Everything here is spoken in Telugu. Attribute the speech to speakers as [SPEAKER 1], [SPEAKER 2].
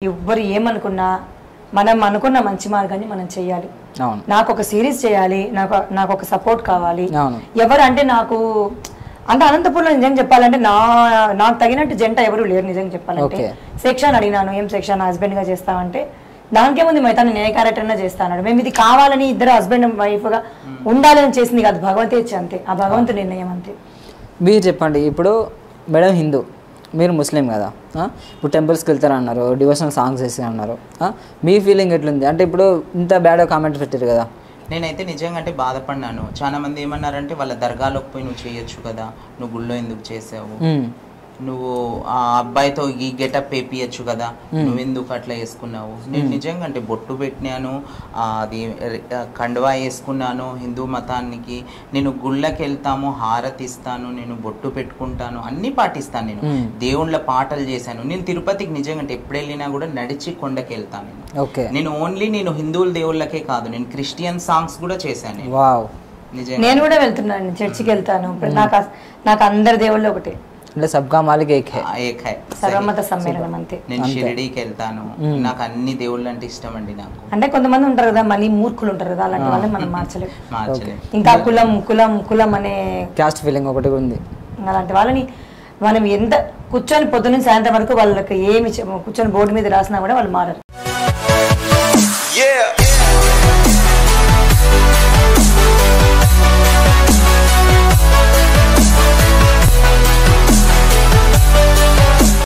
[SPEAKER 1] ఎవ్వరు ఏమనుకున్నా మనం అనుకున్న మంచి మార్గాన్ని మనం చేయాలి
[SPEAKER 2] అవును
[SPEAKER 1] నాకు ఒక సిరీస్ చేయాలి నాకు నాకు ఒక సపోర్ట్ కావాలి
[SPEAKER 2] అవును
[SPEAKER 1] ఎవరు అంటే నాకు అంటే అనంతపూర్లో నిజంగా చెప్పాలంటే నా నాకు తగినట్టు జంట ఎవరు లేరు నిజంగా చెప్పాలంటే
[SPEAKER 2] Okay.
[SPEAKER 1] సెక్షన్ అడిగినాను ఏం సెక్షన్ హస్బెండ్ గా చేస్తామంటే దానికేముంది మిగతా నేను ఏ క్యారెక్టర్ అయినా చేస్తాను మేము ఇది కావాలని ఇద్దరు హస్బెండ్ వైఫ్ గా ఉండాలని చేసింది కాదు భగవంతే ఇచ్చే అంతే ఆ భగవంతుడి నిర్ణయం అంతే
[SPEAKER 2] మీరు చెప్పండి ఇప్పుడు మేడం హిందూ మీరు ముస్లిం కదా ఆ? ఇప్పుడు టెంపుల్స్కి వెళ్తారు అన్నారు డివోషనల్ సాంగ్స్ వేసి అన్నారు ఆ? మీ ఫీలింగ్ ఎట్లుంది అంటే ఇప్పుడు ఇంత బ్యాడ్ కామెంట్ పెట్టారు కదా
[SPEAKER 3] నేనైతే నిజంగా అంటే బాధపడినాను చాలా మంది ఏమన్నారంటే వాళ్ళ దర్గాలోకి పోయి నువ్వు చేయొచ్చు కదా నువ్వు గుళ్ళో ఎందుకు చేసావు
[SPEAKER 2] మ్మ్.
[SPEAKER 3] నువ్వు ఆ అబ్బాయితో ఈ గెటప్ వేపియచ్చు కదా నువ్వెందుకు అట్లా వేసుకున్నావు నేను నిజంగా అంటే బొట్టు పెట్టినాను ఆ, అది ఆ, కండువా వేసుకున్నాను హిందూ మతానికి నేను గుళ్ళకి వెళ్తాము హారతి ఇస్తాను నేను బొట్టు పెట్టుకుంటాను అన్ని పాటిస్తాను నేను
[SPEAKER 2] మ్మ్.
[SPEAKER 3] దేవుళ్ళ పాటలు చేశాను నేను తిరుపతికి నిజంగా అంటే ఎప్పుడు వెళ్ళినా కూడా నడిచి కొండకి వెళ్తాను నేను
[SPEAKER 2] ఓకే
[SPEAKER 3] నేను ఓన్లీ నేను హిందువుల దేవుళ్ళకే కాదు నేను క్రిస్టియన్ సాంగ్స్ కూడా చేశాను నేను
[SPEAKER 2] వావ్
[SPEAKER 3] నిజంగా
[SPEAKER 1] నేను కూడా వెళ్తున్నాను చర్చికి వెళ్తాను ఇప్పుడు నాకు అస్- నాకు అందరి దేవుళ్ళు ఒకటే
[SPEAKER 2] అంటే సబ్కా మాలిక్ ఏక్ హే
[SPEAKER 3] ఆ, ఏక్ హై.
[SPEAKER 1] సర్వమత సమ్మేళనం అంతే
[SPEAKER 3] నేను షిరిడీకి వెళ్తాను నాకు అన్ని దేవుళ్ళు అంటే ఇష్టం అండి నాకు
[SPEAKER 1] అంటే కొంతమంది ఉంటారు కదా మళ్ళీ మూర్ఖులు ఉంటారు కదా అలాంటి వాళ్ళని మనం మార్చలేం
[SPEAKER 3] మార్చలేదు
[SPEAKER 1] ఇంకా కులం కులం కులం అనే
[SPEAKER 2] క్యాస్ట్ ఫీలింగ్ ఒకటి కూడా ఉంది
[SPEAKER 1] అలాంటి వాళ్ళని మనం ఎంత కూర్చొని పొద్దున్న సాయంత్రం వరకు వాళ్ళకి ఏమి చె- కూర్చొని బోర్డు మీద రాసినా కూడా వాళ్ళు మారరు
[SPEAKER 4] Yeah.